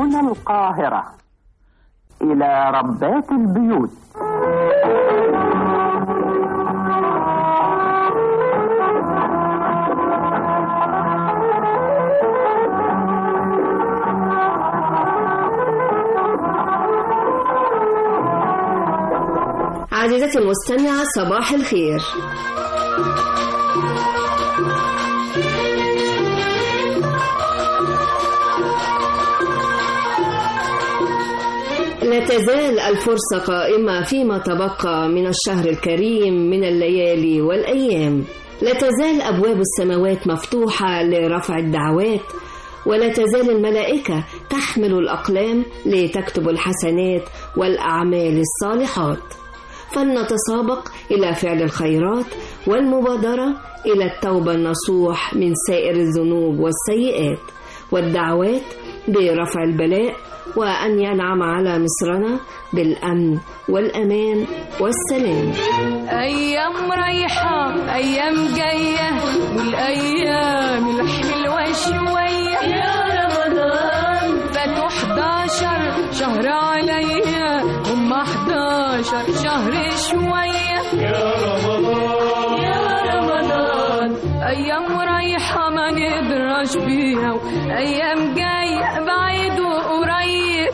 هنا القاهرة إلى ربات البيوت عزيزتي المستمعة صباح الخير لا تزال الفرصة قائمة فيما تبقى من الشهر الكريم من الليالي والأيام لا تزال أبواب السماوات مفتوحة لرفع الدعوات ولا تزال الملائكة تحمل الأقلام لتكتب الحسنات والأعمال الصالحات فلنتسابق إلى فعل الخيرات والمبادرة إلى التوبة النصوح من سائر الذنوب والسيئات والدعوات برفع البلاء وأن ينعم على مصرنا بالأمن والأمان والسلام أيام رايحة أيام جاية والأيام الحلوة شوية يا رمضان فاتوا 11 شهر عليا هم 11 شهر شوية يا رمضان يا رمضان أيام رايحة ما نقدرش بيها وأيام جاية بعيد وقريب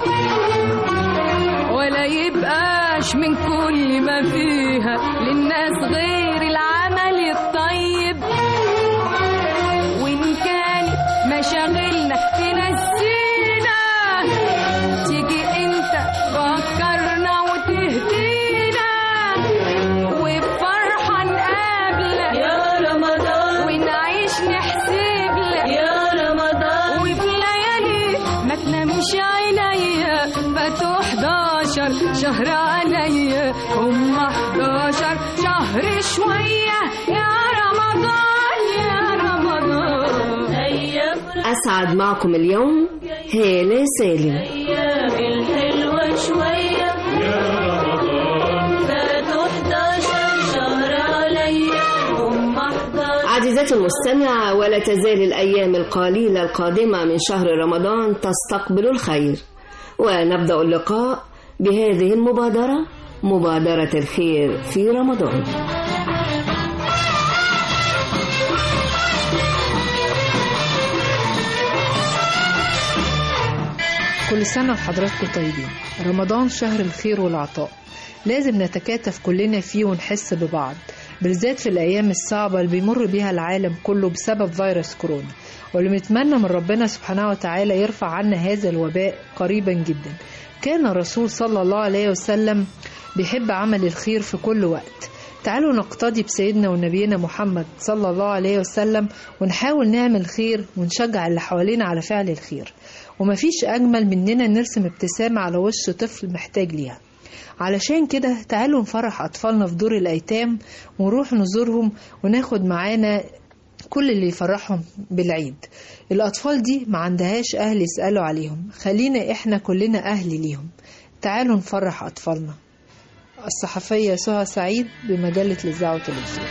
ولا يبقاش من كل ما فيها للناس غير العمل الطيب وإن كان مشاغلنا تنسينا تيجي انت فكرنا وتهدينا وبفرحة نقابلك يا رمضان ونعيش نحسب لك يا رمضان وفي ليالي ما تنامش عينيا فاتوا 11 شهر عليا هم 11 شهر شوية يا رمضان يا رمضان أيام أسعد معكم اليوم هالة سالم الأيام الحلوة شوية فاتوا 11 شهر عليا هم 11 عزيزتي المستمعة ولا تزال الأيام القليلة القادمة من شهر رمضان تستقبل الخير ونبدأ اللقاء بهذه المبادرة مبادرة الخير في رمضان كل سنة وحضراتكم طيبين رمضان شهر الخير والعطاء لازم نتكاتف كلنا فيه ونحس ببعض بالذات في الأيام الصعبة اللي بيمر بيها العالم كله بسبب فيروس كورونا واللي بنتمنى من ربنا سبحانه وتعالى يرفع عنا هذا الوباء قريبا جدا كان الرسول صلى الله عليه وسلم بيحب عمل الخير في كل وقت تعالوا نقتدي بسيدنا ونبينا محمد صلى الله عليه وسلم ونحاول نعمل خير ونشجع اللي حوالينا على فعل الخير ومفيش أجمل مننا نرسم ابتسامة على وش طفل محتاج ليها علشان كده تعالوا نفرح أطفالنا في دور الأيتام ونروح نزورهم وناخد معانا كل اللي يفرحهم بالعيد الأطفال دي ما عندهاش أهل يسألوا عليهم خلينا إحنا كلنا أهل ليهم تعالوا نفرح أطفالنا الصحفية سهى سعيد بمجلة الإذاعة والتلفزيون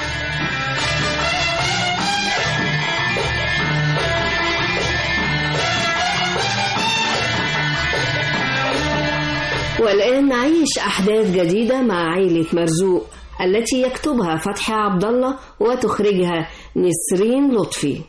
والآن نعيش أحداث جديدة مع عائلة مرزوق التي يكتبها فتحي عبد الله وتخرجها نسرين لطفي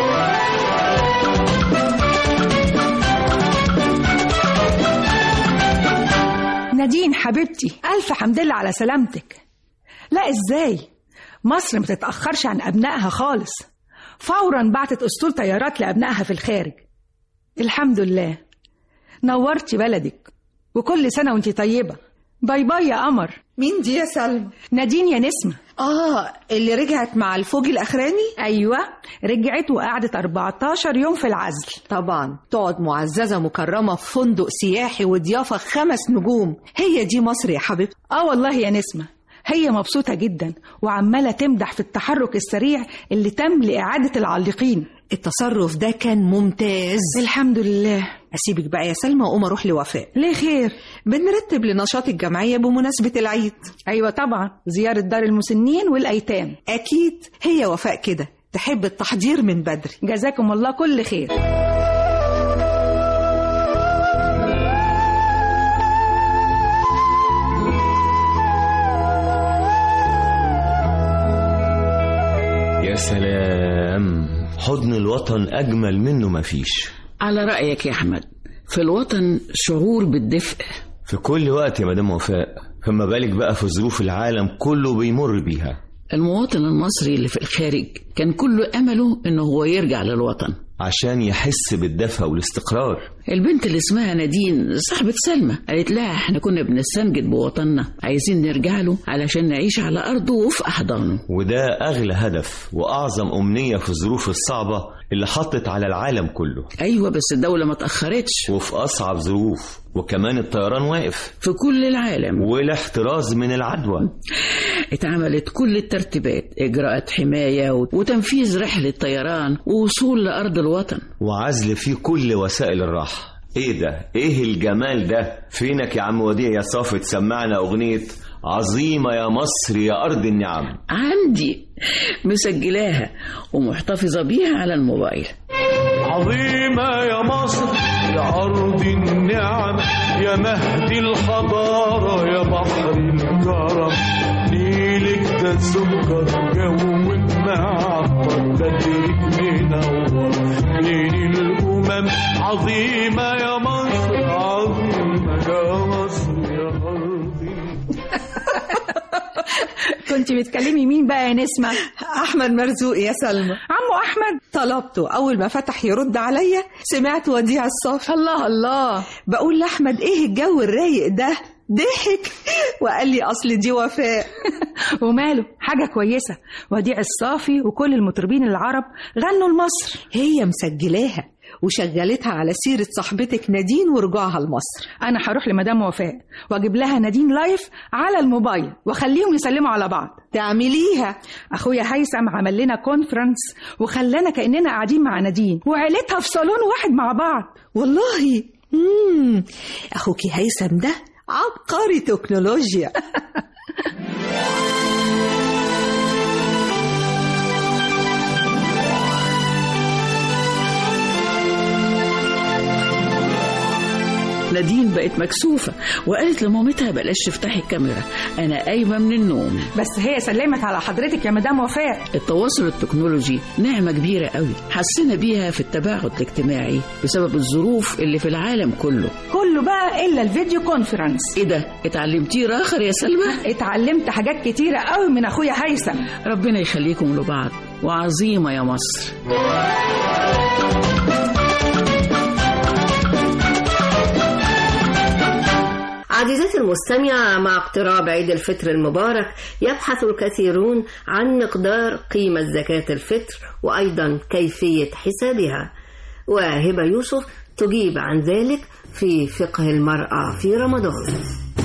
نادين حبيبتي ألف حمد لله على سلامتك لا إزاي مصر ما تتأخرش عن أبنائها خالص فورا بعتت أسطول طيارات لأبنائها في الخارج الحمد لله نورتي بلدك وكل سنة وانتي طيبة باي باي يا قمر مين دي يا سلمى؟ نادين يا نسمة آه اللي رجعت مع الفوج الأخراني؟ أيوة رجعت وقعدت 14 يوم في العزل طبعا تقعد معززة مكرمة في فندق سياحي وضيافة خمس نجوم هي دي مصر يا حبيبتي آه والله يا نسمة هي مبسوطة جدا وعمالة تمدح في التحرك السريع اللي تم لإعادة العالقين التصرف ده كان ممتاز الحمد لله أسيبك بقى يا سلمى وأقوم أروح لوفاء ليه خير بنرتب لنشاط الجمعية بمناسبة العيد أيوة طبعا زيارة دار المسنين والأيتام أكيد هي وفاء كده تحب التحضير من بدري جزاكم الله كل خير حضن الوطن أجمل منه مفيش على رأيك يا أحمد في الوطن شعور بالدفء في كل وقت يا مدام وفاء فما بالك بقى في ظروف العالم كله بيمر بيها المواطن المصري اللي في الخارج كان كل أمله إنه هو يرجع للوطن عشان يحس بالدفى والاستقرار البنت اللي اسمها نادين صاحبة سلمى قالت لها احنا كنا بنستنجد بوطننا عايزين نرجع له علشان نعيش على أرضه وفي أحضانه وده أغلى هدف وأعظم أمنية في الظروف الصعبة اللي حطت على العالم كله أيوة بس الدولة ما تأخرتش وفي أصعب ظروف وكمان الطيران واقف في كل العالم والاحتراز من العدوى اتعملت كل الترتيبات إجراءات حماية وتنفيذ رحلة طيران ووصول لأرض الوطن وعزل فيه كل وسائل الراحة ايه ده ايه الجمال ده فينك يا عم وديع يا صافي تسمعنا اغنية عظيمة يا مصر يا أرض النعم عندي مسجلاها ومحتفظة بيها على الموبايل عظيمة يا مصر يا أرض النعم يا مهد الحضارة يا بحر الكرم نيلك ده سكر جوك معطر بدرك منور بين الأمم عظيمة يا مصر عظيمة يا مصر يا أرض كنت بتكلمي مين بقى يا نسمة أحمد مرزوق يا سلمى عمو أحمد طلبته أول ما فتح يرد عليا سمعت وديع الصافي الله الله بقول لأحمد إيه الجو الرايق ده ضحك وقال لي أصل دي وفاء وماله حاجة كويسة وديع الصافي وكل المطربين العرب غنوا لمصر هي مسجلاها وشغلتها على سيرة صاحبتك نادين ورجوعها لمصر أنا هروح لمدام وفاء وأجيب لها نادين لايف على الموبايل وأخليهم يسلموا على بعض تعمليها أخويا هيثم عمل لنا كونفرنس وخلانا كأننا قاعدين مع نادين وعيلتها في صالون واحد مع بعض والله مم. أخوكي هيثم ده عبقري تكنولوجيا نادين بقت مكسوفة وقالت لمامتها بلاش تفتحي الكاميرا أنا قايمة من النوم بس هي سلمت على حضرتك يا مدام وفاء التواصل التكنولوجي نعمة كبيرة قوي حسينا بيها في التباعد الاجتماعي بسبب الظروف اللي في العالم كله كله بقى إلا الفيديو كونفرنس ايه ده اتعلمتيه راخر يا سلمى اتعلمت حاجات كتيرة قوي من أخويا هيثم ربنا يخليكم لبعض وعظيمة يا مصر عزيزتي المستمعة مع اقتراب عيد الفطر المبارك يبحث الكثيرون عن مقدار قيمة زكاة الفطر وأيضا كيفية حسابها وهبة يوسف تجيب عن ذلك في فقه المرأة في رمضان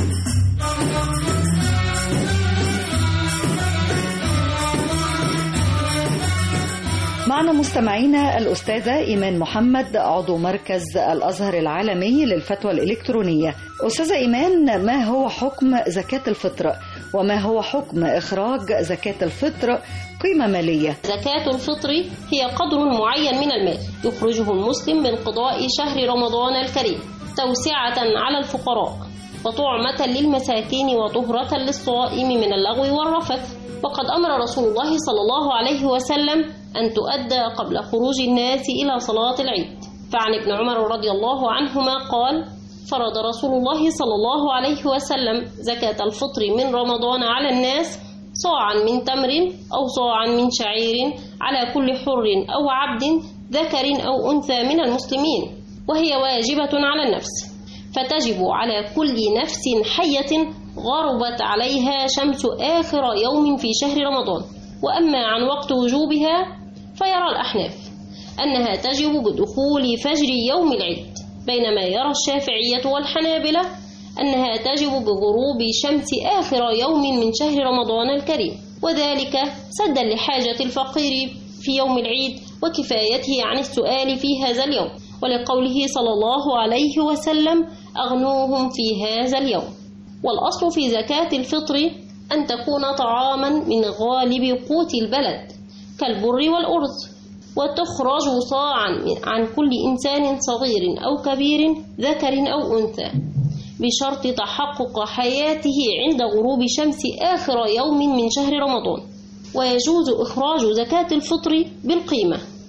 معنا مستمعينا الأستاذة إيمان محمد عضو مركز الأزهر العالمي للفتوى الإلكترونية أستاذة إيمان ما هو حكم زكاة الفطر وما هو حكم إخراج زكاة الفطر قيمة مالية زكاة الفطر هي قدر معين من المال يخرجه المسلم من قضاء شهر رمضان الكريم توسعة على الفقراء وطعمة للمساكين وطهرة للصائم من اللغو والرفث وقد أمر رسول الله صلى الله عليه وسلم أن تؤدى قبل خروج الناس إلى صلاة العيد فعن ابن عمر رضي الله عنهما قال فرض رسول الله صلى الله عليه وسلم زكاة الفطر من رمضان على الناس صاعا من تمر أو صاعا من شعير على كل حر أو عبد ذكر أو أنثى من المسلمين وهي واجبة على النفس فتجب على كل نفس حية غربت عليها شمس آخر يوم في شهر رمضان وأما عن وقت وجوبها فيرى الأحناف أنها تجب بدخول فجر يوم العيد بينما يرى الشافعية والحنابلة أنها تجب بغروب شمس آخر يوم من شهر رمضان الكريم وذلك سدا لحاجة الفقير في يوم العيد وكفايته عن السؤال في هذا اليوم ولقوله صلى الله عليه وسلم أغنوهم في هذا اليوم والأصل في زكاة الفطر أن تكون طعاما من غالب قوت البلد كالبر والأرز وتخرج صاعا عن كل إنسان صغير أو كبير ذكر أو أنثى بشرط تحقق حياته عند غروب شمس آخر يوم من شهر رمضان ويجوز إخراج زكاة الفطر بالقيمة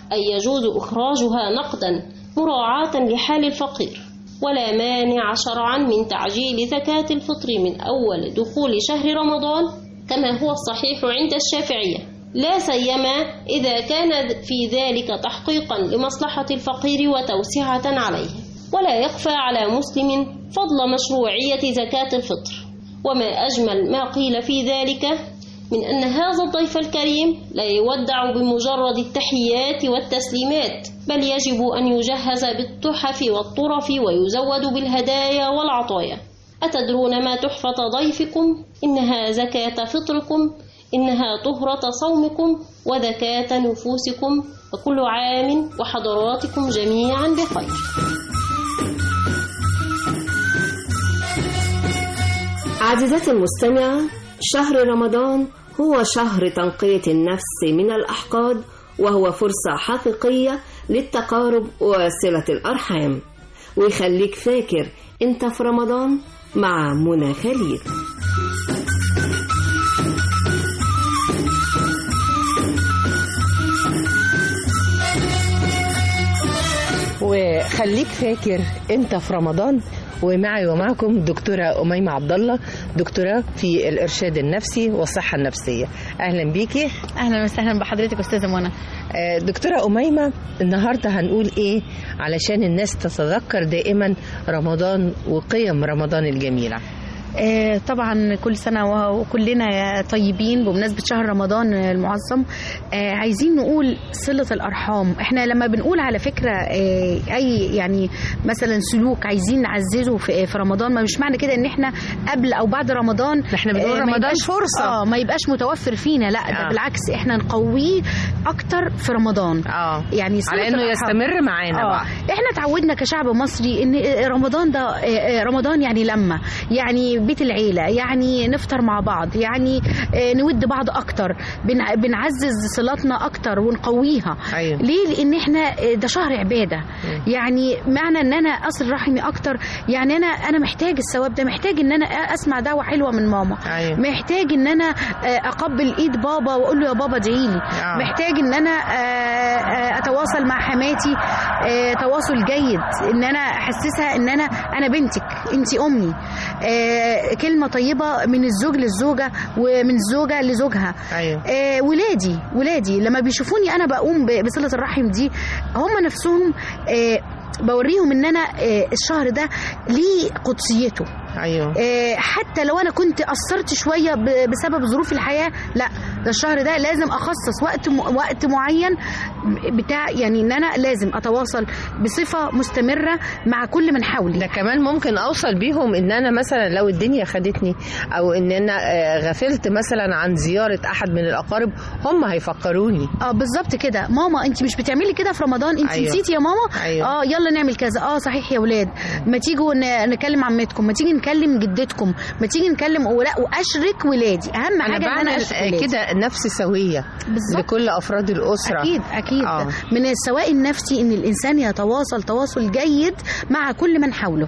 أي يجوز إخراجها نقدا مراعاة لحال الفقير ولا مانع شرعا من تعجيل زكاة الفطر من أول دخول شهر رمضان كما هو الصحيح عند الشافعية لا سيما إذا كان في ذلك تحقيقا لمصلحة الفقير وتوسعة عليه ولا يخفى على مسلم فضل مشروعية زكاة الفطر وما أجمل ما قيل في ذلك من أن هذا الضيف الكريم لا يودع بمجرد التحيات والتسليمات بل يجب أن يجهز بالتحف والطرف ويزود بالهدايا والعطايا أتدرون ما تحفة ضيفكم إنها زكاة فطركم إنها طهرة صومكم وزكاة نفوسكم وكل عام وحضراتكم جميعا بخير عزيزتي المستمعة شهر رمضان هو شهر تنقية النفس من الأحقاد وهو فرصة حقيقية للتقارب وصلة الأرحام ويخليك فاكر انت في رمضان مع منى خليل وخليك فاكر انت في رمضان ومعي ومعكم دكتورة أميمة عبد الله دكتورة في الإرشاد النفسي والصحة النفسية أهلا بيكي اهلا وسهلا بحضرتك استاذه منى آه، دكتورة أميمة النهاردة هنقول إيه علشان الناس تتذكر دائما رمضان وقيم رمضان الجميلة آه، طبعا كل سنة و- وكلنا طيبين بمناسبة شهر رمضان المعظم آه، عايزين نقول صلة الأرحام احنا لما بنقول على فكرة آه، أي يعني مثلا سلوك عايزين نعززه في في رمضان ما مش معنى كده ان احنا قبل أو بعد رمضان احنا بنقول آه، ما رمضان يبقاش- فرصة. اه ما يبقاش متوفر فينا لا ده آه. بالعكس احنا نقويه أكتر في رمضان اه يعني صلة على إنه الأرحام. يستمر معانا آه. بقى احنا اتعودنا كشعب مصري ان رمضان ده آه، آه، رمضان يعني لمه يعني بيت العيله يعني نفطر مع بعض يعني آه، نود بعض اكتر بن- بنعزز صلاتنا اكتر ونقويها أيوة. ليه لان احنا آه، ده شهر عباده يعني معنى ان انا اصل رحمي اكتر يعني انا انا محتاج الثواب ده محتاج ان انا اسمع دعوه حلوه من ماما أيوة. محتاج ان انا آه، اقبل ايد بابا واقول له يا بابا ادعي لي آه. محتاج ان انا آه، آه، اتواصل مع حماتي آه، تواصل جيد ان انا احسسها ان انا انا بنتك انت امي آه، كلمه طيبه من الزوج للزوجه ومن الزوجه لزوجها أيوة. آه، ولادي ولادي لما بيشوفوني انا بقوم ب- بصله الرحم دي هم نفسهم آه، بوريهم ان انا آه، الشهر ده ليه قدسيته أيوة آه، حتى لو انا كنت قصرت شويه ب- بسبب ظروف الحياه لا ده الشهر ده لازم اخصص وقت م... وقت معين بتاع يعني ان انا لازم اتواصل بصفه مستمره مع كل من حولي ده كمان ممكن اوصل بيهم ان انا مثلا لو الدنيا خدتني او ان انا آه، غفلت مثلا عن زياره احد من الاقارب هم هيفكروني اه بالظبط كده ماما انت مش بتعملي كده في رمضان انت أيوة. أيوة. نسيتي يا ماما أيوة. اه يلا نعمل كذا اه صحيح يا ولاد ما تيجوا ن- نكلم عمتكم ما تيجي نكلم جدتكم ما تيجي نكلم ولا واشرك ولادي اهم انا حاجه ان بعمل انا اشرك آه، ولادي كده نفس سويه بالظبط. لكل افراد الاسره اكيد اكيد آه. آه. من السواء النفسي ان الانسان يتواصل تواصل جيد مع كل من حوله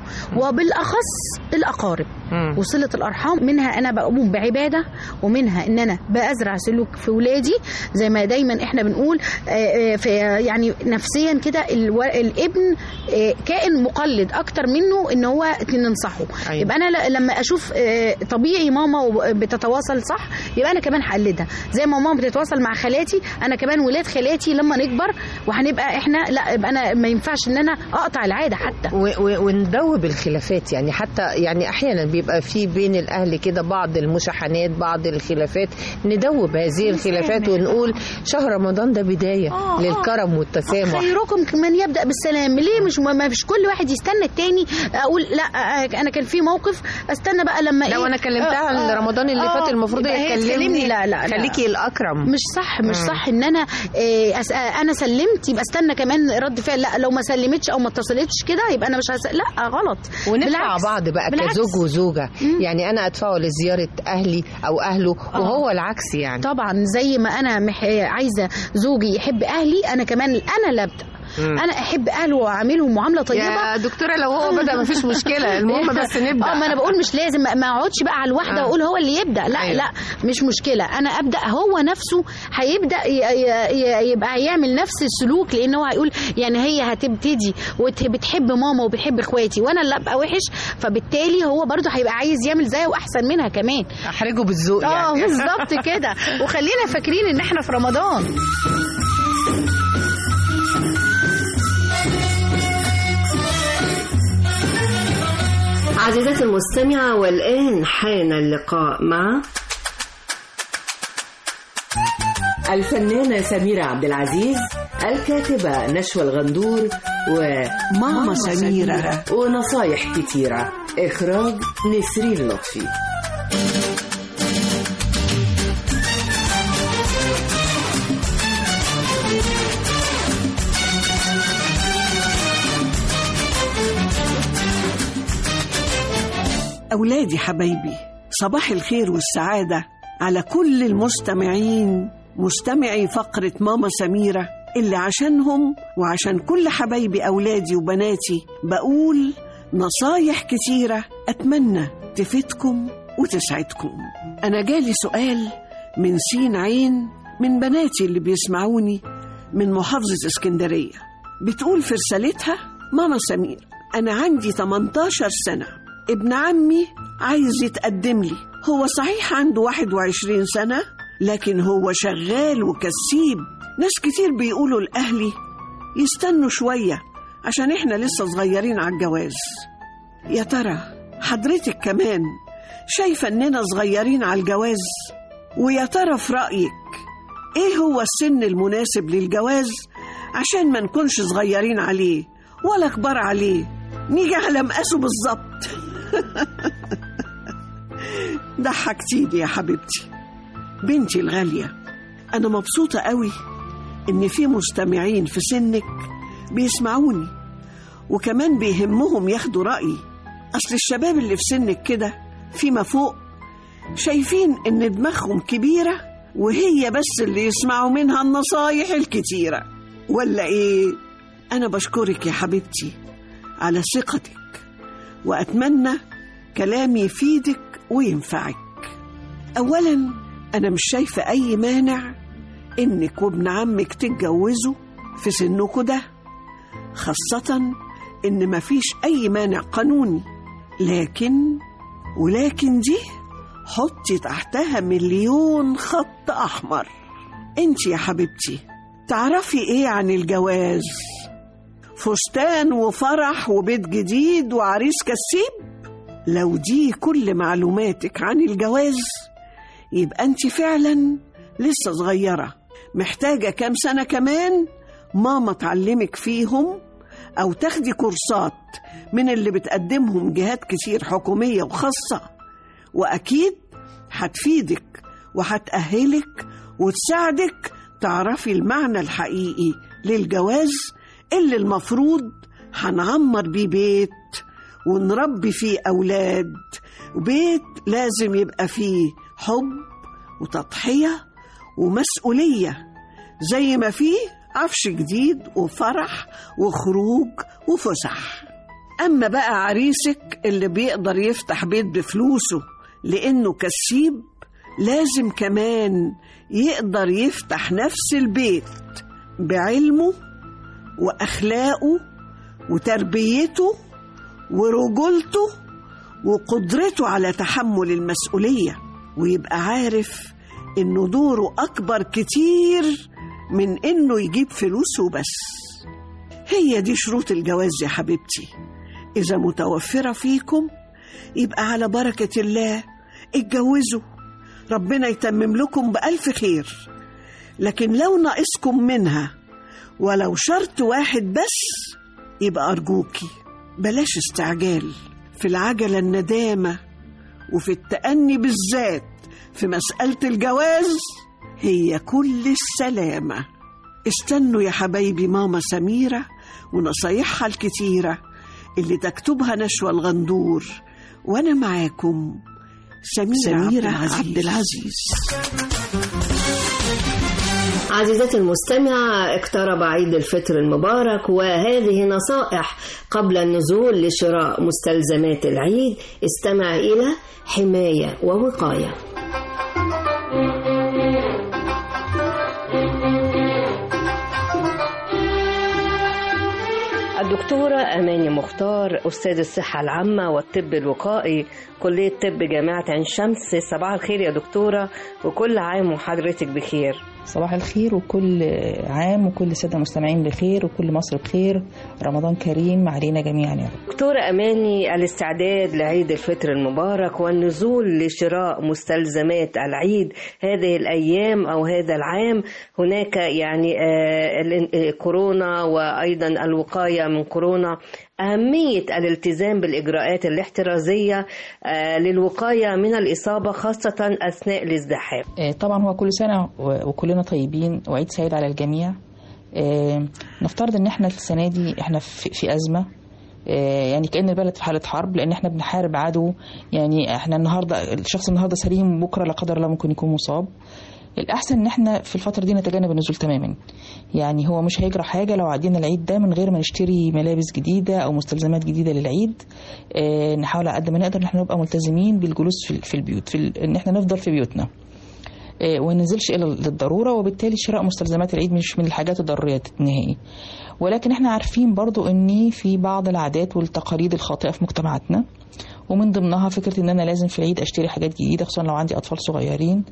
وبالاخص الاقارب مم. وصله الارحام منها انا بقوم بعباده ومنها ان انا بازرع سلوك في ولادي زي ما دايما احنا بنقول آه، آه، في يعني نفسيا كده الو- الابن آه، كائن مقلد اكتر منه ان هو ننصحه أيوة. يبقى انا ل- لما اشوف آه، طبيعي ماما بتتواصل صح يبقى انا كمان هقلدها زي ما ماما بتتواصل مع خالاتي انا كمان ولاد خالاتي لما نكبر وهنبقى احنا لا يبقى انا ما ينفعش ان انا اقطع العاده حتى و- و- وندوب الخلافات يعني حتى يعني احيانا بيبقى في بين الاهل كده بعض المشاحنات بعض الخلافات ندوب هذه الخلافات ونقول شهر رمضان ده بدايه آه، آه. للكرم والتسامح خيركم من يبدا بالسلام ليه مش ما فيش كل واحد يستنى التاني اقول لا آه، انا كان في موقف استنى بقى لما لو إيه؟ انا كلمتها آه، عن آه، رمضان اللي آه، فات المفروض يبقى هي هي تكلمني تكلمني لا لا لا خليكي الاكرم مش صح مش مم. صح ان انا إيه أس... انا سلمت يبقى استنى كمان رد فعل لا لو ما سلمتش او ما اتصلتش كده يبقى انا مش هس... لا غلط وندفع بالعكس. بعض بقى بالعكس. كزوج وزوجه مم. يعني انا ادفعه لزياره اهلي او اهله وهو العكس يعني طبعا زي ما انا مح... عايزه زوجي يحب اهلي انا كمان انا اللي ابدا مم. انا احب اهله واعاملهم معامله طيبه يا دكتوره لو هو بدا مفيش مشكله المهم بس نبدا اه ما انا بقول مش لازم ما اقعدش بقى على الواحده آه. واقول هو اللي يبدا لا أيوة. لا مش مشكله انا ابدا هو نفسه هيبدا ي- ي- ي- يبقى هيعمل نفس السلوك لان هو هيقول يعني هي هتبتدي وبتحب ماما وبتحب اخواتي وانا اللي ابقى وحش فبالتالي هو برضه هيبقى عايز يعمل زيها واحسن منها كمان احرجه بالذوق اه يعني بالظبط كده وخلينا فاكرين ان احنا في رمضان عزيزتي المستمعة والآن حان اللقاء مع الفنانة سميرة عبد العزيز الكاتبة نشوى الغندور وماما سميرة. ونصايح كتيرة إخراج نسرين لطفي أولادي حبايبي صباح الخير والسعادة على كل المستمعين مستمعي فقرة ماما سميرة اللي عشانهم وعشان كل حبايبي أولادي وبناتي بقول نصايح كتيرة أتمنى تفيدكم وتسعدكم أنا جالي سؤال من سين عين من بناتي اللي بيسمعوني من محافظة اسكندرية بتقول في رسالتها ماما سمير أنا عندي 18 سنة ابن عمي عايز يتقدم لي هو صحيح عنده 21 سنة لكن هو شغال وكسيب ناس كتير بيقولوا لأهلي يستنوا شوية عشان احنا لسه صغيرين على الجواز يا ترى حضرتك كمان شايفة اننا صغيرين على الجواز ويا ترى في رأيك ايه هو السن المناسب للجواز عشان ما نكونش صغيرين عليه ولا كبار عليه نيجي على مقاسه بالظبط ضحكتيني يا حبيبتي بنتي الغالية أنا مبسوطة قوي إن في مستمعين في سنك بيسمعوني وكمان بيهمهم ياخدوا رأيي أصل الشباب اللي في سنك كده فيما فوق شايفين إن دماغهم كبيرة وهي بس اللي يسمعوا منها النصايح الكتيرة ولا إيه؟ أنا بشكرك يا حبيبتي على ثقتك وأتمنى كلامي يفيدك وينفعك أولا أنا مش شايفة أي مانع إنك وابن عمك تتجوزوا في سنكوا ده خاصة إن مفيش أي مانع قانوني لكن ولكن دي حطي تحتها مليون خط أحمر انت يا حبيبتي تعرفي ايه عن الجواز فستان وفرح وبيت جديد وعريس كسيب لو دي كل معلوماتك عن الجواز يبقى انت فعلا لسه صغيرة محتاجة كام سنة كمان ماما تعلمك فيهم أو تاخدي كورسات من اللي بتقدمهم جهات كتير حكومية وخاصة وأكيد هتفيدك وهتأهلك وتساعدك تعرفي المعنى الحقيقي للجواز اللي المفروض هنعمر بيه بيت ونربي فيه أولاد وبيت لازم يبقى فيه حب وتضحية ومسؤولية زي ما فيه عفش جديد وفرح وخروج وفسح أما بقى عريسك اللي بيقدر يفتح بيت بفلوسه لأنه كسيب لازم كمان يقدر يفتح نفس البيت بعلمه وأخلاقه وتربيته ورجولته وقدرته على تحمل المسؤولية ويبقى عارف إنه دوره أكبر كتير من إنه يجيب فلوس وبس هي دي شروط الجواز يا حبيبتي إذا متوفرة فيكم يبقى على بركة الله اتجوزوا ربنا يتمم لكم بألف خير لكن لو ناقصكم منها ولو شرط واحد بس يبقى أرجوكي بلاش استعجال في العجلة الندامة وفي التأني بالذات في مسألة الجواز هي كل السلامة استنوا يا حبايبي ماما سميرة ونصايحها الكتيرة اللي تكتبها نشوى الغندور وأنا معاكم سميرة, سميرة عبد العزيز, عبد العزيز. عزيزتي المستمعة اقترب عيد الفطر المبارك وهذه نصائح قبل النزول لشراء مستلزمات العيد استمع إلى حماية ووقاية الدكتورة أماني مختار أستاذ الصحة العامة والطب الوقائي كلية طب جامعة عين شمس صباح الخير يا دكتورة وكل عام وحضرتك بخير صباح الخير وكل عام وكل الساده المستمعين بخير وكل مصر بخير رمضان كريم علينا جميعا يا رب دكتورة أماني الاستعداد لعيد الفطر المبارك والنزول لشراء مستلزمات العيد هذه الأيام أو هذا العام هناك يعني آه، ال- آه، كورونا وأيضا الوقاية من كورونا أهمية الالتزام بالإجراءات الاحترازية آه، للوقاية من الإصابة خاصة أثناء الازدحام آه، طبعا هو كل سنه و- وكلنا طيبين وعيد سعيد على الجميع آه، نفترض ان احنا السنه دي احنا في, في ازمه آه، يعني كأن البلد في حالة حرب لأن احنا بنحارب عدو يعني احنا النهاردة الشخص النهاردة سليم بكرة لا قدر الله ممكن يكون مصاب الأحسن إن احنا في الفترة دي نتجنب النزول تماما يعني هو مش هيجرى حاجة لو عدينا العيد ده من غير ما نشتري ملابس جديدة أو مستلزمات جديدة للعيد آه، نحاول على قد ما نقدر إن احنا نبقى ملتزمين بالجلوس في في البيوت في ال- إن احنا نفضل في بيوتنا آه، وما ننزلش الا للضروره وبالتالي شراء مستلزمات العيد مش من الحاجات الضروريه نهائي ولكن احنا عارفين برضو ان في بعض العادات والتقاليد الخاطئه في مجتمعاتنا ومن ضمنها فكره ان انا لازم في العيد اشتري حاجات جديده خصوصا لو عندي اطفال صغيرين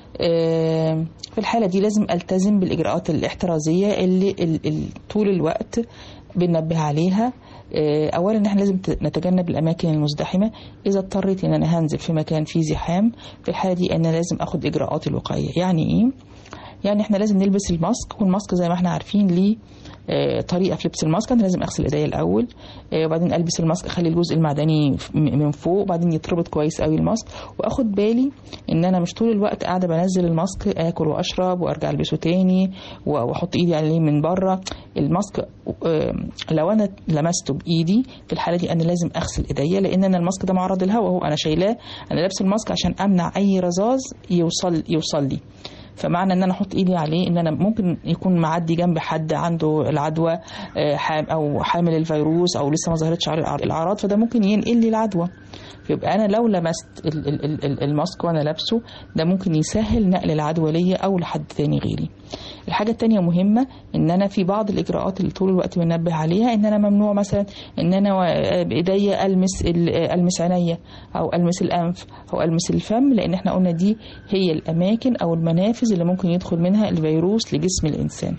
آه، في الحاله دي لازم التزم بالاجراءات الاحترازيه اللي ال- ال- طول الوقت بننبه عليها آه، اولا ان احنا لازم ت- نتجنب الاماكن المزدحمه اذا اضطريت ان انا هنزل في مكان فيه زحام في الحاله دي انا لازم اخد اجراءات الوقائيه يعني ايه يعني احنا لازم نلبس الماسك والماسك زي ما احنا عارفين ليه آه، طريقه في لبس الماسك انا لازم اغسل ايديا الاول آه، وبعدين البس الماسك اخلي الجزء المعدني ف- م- من فوق وبعدين يتربط كويس قوي الماسك واخد بالي ان انا مش طول الوقت قاعده بنزل الماسك اكل واشرب وارجع البسه تاني و- واحط ايدي عليه من بره الماسك آه، لو انا لمسته بايدي في الحاله دي انا لازم اغسل ايديا لان انا الماسك ده معرض للهواء اهو انا شايلاه انا لابس الماسك عشان امنع اي رذاذ يوصل يوصل لي فمعنى ان انا احط ايدي عليه ان انا ممكن يكون معدي جنب حد عنده العدوى آه، حام- او حامل الفيروس او لسه ما ظهرتش عليه الأعراض- الاعراض فده ممكن ينقل لي العدوى فيبقى انا لو لمست ال- ال- ال- ال- الماسك وانا لابسه ده ممكن يسهل نقل العدوى ليا او لحد تاني غيري الحاجة التانية مهمة ان انا في بعض الاجراءات اللي طول الوقت بننبه عليها ان انا ممنوع مثلا ان انا و- بايديا المس ال- المس عينيا او المس الانف او المس الفم لان احنا قلنا دي هي الاماكن او المنافذ اللي ممكن يدخل منها الفيروس لجسم الانسان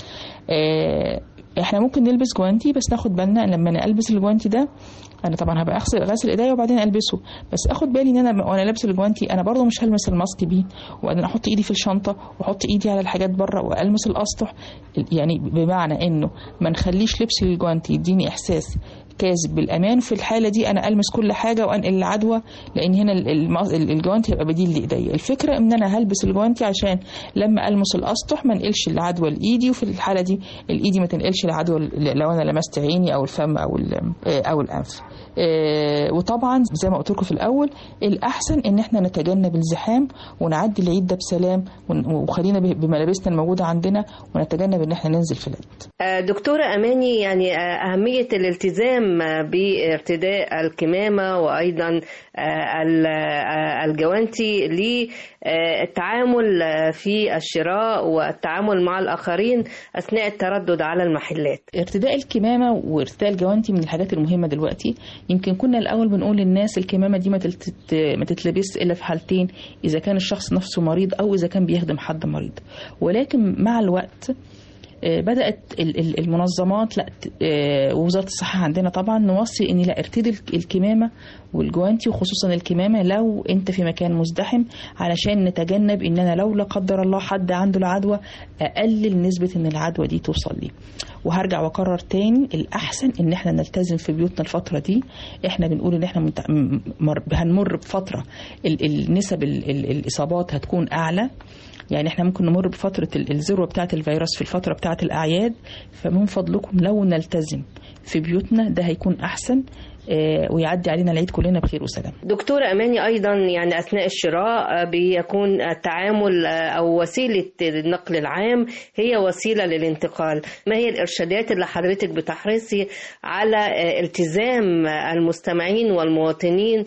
آه، احنا ممكن نلبس جوانتي بس ناخد بالنا إن لما انا البس الجوانتي ده انا طبعا هبقى اغسل غسل ايديا وبعدين البسه بس اخد بالي ان انا وانا لابس الجوانتي انا برضو مش هلمس الماسك بيه وبعدين احط ايدي في الشنطه واحط ايدي على الحاجات بره والمس الاسطح يعني بمعنى انه ما نخليش لبس الجوانتي يديني احساس كاذب بالامان في الحاله دي انا المس كل حاجه وانقل العدوى لان هنا ال- الم- الجوانتي هيبقى بديل لايديا الفكره ان انا هلبس الجوانتي عشان لما المس الاسطح ما انقلش العدوى لايدي وفي الحاله دي الايدي ما تنقلش العدوى ل- لو انا لمست عيني او الفم او ال- او الانف آه، وطبعا زي ما قلت لكم في الاول الاحسن ان احنا نتجنب الزحام ونعدي العيد ده بسلام ون- وخلينا ب- بملابسنا الموجوده عندنا ونتجنب ان احنا ننزل في العيد آه، دكتورة أماني يعني آه، أهمية الالتزام آه، بارتداء الكمامة وأيضا آه، ال- آه، الجوانتي للتعامل آه، في الشراء والتعامل مع الآخرين أثناء التردد على المحلات ارتداء الكمامه وارتداء الجوانتي من الحاجات المهمه دلوقتي يمكن كنا الاول بنقول للناس الكمامه دي ما تلت- ما تتلبس الا في حالتين اذا كان الشخص نفسه مريض او اذا كان بيخدم حد مريض ولكن مع الوقت آه، بدات ال- ال- المنظمات لا ت- آه، ووزاره الصحه عندنا طبعا نوصي ان لا ارتدي الك- الكمامه والجوانتي وخصوصا الكمامه لو انت في مكان مزدحم علشان نتجنب ان انا لو لا قدر الله حد عنده العدوى اقلل نسبه ان العدوى دي توصل لي وهرجع واكرر تاني الاحسن ان احنا نلتزم في بيوتنا الفتره دي احنا بنقول ان احنا منت... م- مر... هنمر بفتره ال... النسب ال... ال... الاصابات هتكون اعلى يعني احنا ممكن نمر بفتره ال- الذروه بتاعه الفيروس في الفتره بتاعه الاعياد فمن فضلكم لو نلتزم في بيوتنا ده هيكون احسن آه، ويعدي علينا العيد كلنا بخير وسلام دكتورة أماني أيضا يعني أثناء الشراء بيكون التعامل أو وسيلة النقل العام هي وسيلة للانتقال ما هي الإرشادات اللي حضرتك بتحرصي على التزام المستمعين والمواطنين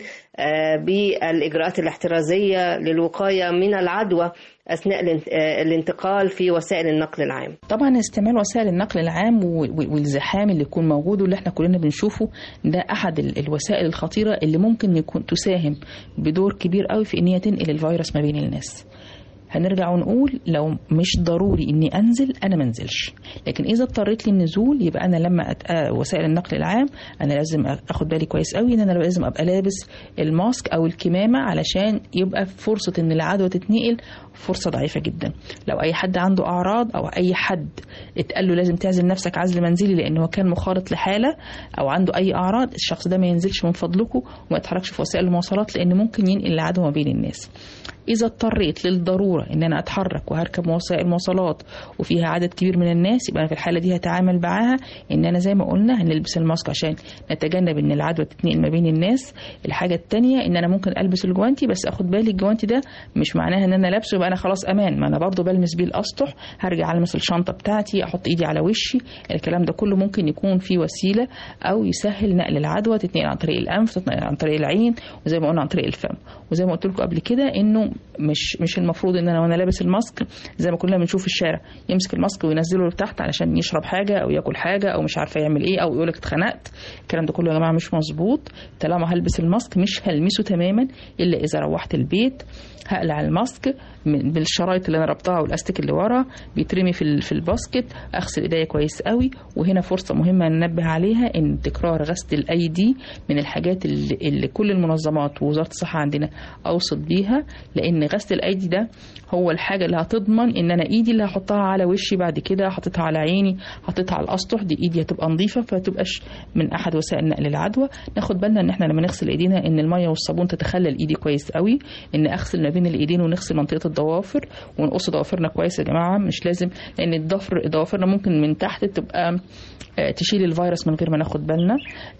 بالإجراءات الاحترازية للوقاية من العدوى أثناء الانت- الانتقال في وسائل النقل العام طبعا استعمال وسائل النقل العام و- و- والزحام اللي يكون موجود واللي احنا كلنا بنشوفه ده احد ال- الوسائل الخطيره اللي ممكن يكون تساهم بدور كبير قوي في ان هي تنقل الفيروس ما بين الناس هنرجع ونقول لو مش ضروري اني انزل انا ما انزلش لكن اذا اضطريت للنزول يبقى انا لما أت... آه، وسائل النقل العام انا لازم اخد بالي كويس قوي ان انا لازم ابقى لابس الماسك او الكمامه علشان يبقى فرصه ان العدوى تتنقل فرصه ضعيفه جدا لو اي حد عنده اعراض او اي حد اتقال له لازم تعزل نفسك عزل منزلي لانه كان مخالط لحاله او عنده اي اعراض الشخص ده ما ينزلش من فضلكم وما يتحركش في وسائل المواصلات لان ممكن ينقل العدوى ما بين الناس اذا اضطريت للضروره ان انا اتحرك وهركب وسائل مواصلات وفيها عدد كبير من الناس يبقى انا في الحاله دي هتعامل معاها ان انا زي ما قلنا هنلبس الماسك عشان نتجنب ان العدوى تتنقل ما بين الناس الحاجه الثانيه ان انا ممكن البس الجوانتي بس اخد بالي الجوانتي ده مش معناها ان انا لابسه يبقى انا خلاص امان ما انا برضو بلمس بيه الاسطح هرجع المس الشنطه بتاعتي احط ايدي على وشي الكلام ده كله ممكن يكون فيه وسيله او يسهل نقل العدوى تتنقل عن طريق الانف تتنقل عن طريق العين وزي ما قلنا عن طريق الفم وزي ما قلت لكم قبل كده انه مش مش المفروض ان انا وانا لابس الماسك زي ما كلنا بنشوف في الشارع يمسك الماسك وينزله لتحت علشان يشرب حاجه او ياكل حاجه او مش عارفه يعمل ايه او يقول لك اتخنقت الكلام ده كله يا جماعه مش مظبوط طالما هلبس الماسك مش هلمسه تماما الا اذا روحت البيت هقلع الماسك من- بالشرايط اللي انا ربطها والاستيك اللي ورا بيترمي في ال- في الباسكت اغسل ايديا كويس قوي وهنا فرصه مهمه ننبه عليها ان تكرار غسل الايدي من الحاجات اللي, اللي كل المنظمات ووزاره الصحه عندنا اوصت بيها لان غسل الايدي ده هو الحاجه اللي هتضمن ان انا ايدي اللي هحطها على وشي بعد كده حطيتها على عيني حطيتها على الاسطح دي ايدي هتبقى نظيفه فتبقاش من احد وسائل نقل العدوى ناخد بالنا ان احنا لما نغسل ايدينا ان الميه والصابون تتخلل ايدي كويس قوي ان اغسل ما بين الايدين ونغسل منطقه الضوافر ونقص ضوافرنا كويس يا جماعه مش لازم لان الضفر ضوافرنا ممكن من تحت تبقى آه، تشيل الفيروس من غير ما ناخد بالنا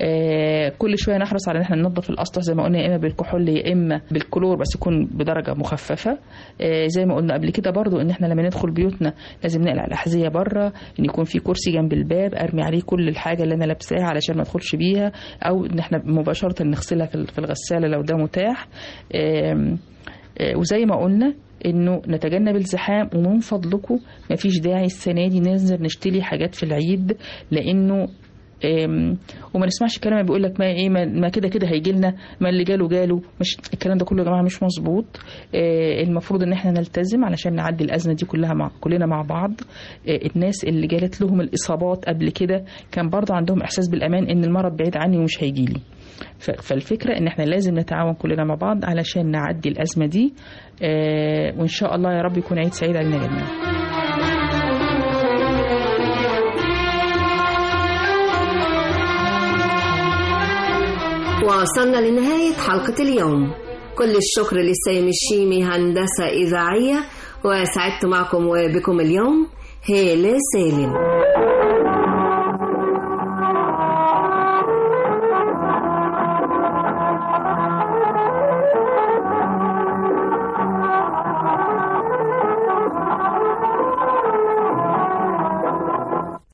آه، كل شويه نحرص على ان احنا ننظف الاسطح زي ما قلنا يا اما بالكحول يا اما بالكلور بس يكون بدرجه مخففه آه، زي ما قلنا قبل كده برضو ان احنا لما ندخل بيوتنا لازم نقلع الاحذيه بره ان يكون في كرسي جنب الباب ارمي عليه كل الحاجه اللي انا لابساها علشان ما ادخلش بيها او ان احنا مباشره نغسلها في في الغساله لو ده متاح آم، آه، وزي ما قلنا انه نتجنب الزحام ومن فضلكم مفيش داعي السنه دي ننزل نشتري حاجات في العيد لانه أم، وما نسمعش الكلام اللي بيقول لك ما ايه ما, ما كده كده هيجي لنا ما اللي جاله جاله مش الكلام ده كله يا جماعه مش مظبوط آه، المفروض ان احنا نلتزم علشان نعدي الازمه دي كلها مع كلنا مع بعض آه، الناس اللي جالت لهم الاصابات قبل كده كان برضه عندهم احساس بالامان ان المرض بعيد عني ومش هيجي لي ف- فالفكره ان احنا لازم نتعاون كلنا مع بعض علشان نعدي الازمه دي آه، وان شاء الله يا رب يكون عيد سعيد علينا جميعا وصلنا لنهاية حلقة اليوم كل الشكر لسيم الشيمي هندسة إذاعية وسعدت معكم وبكم اليوم هالة سالم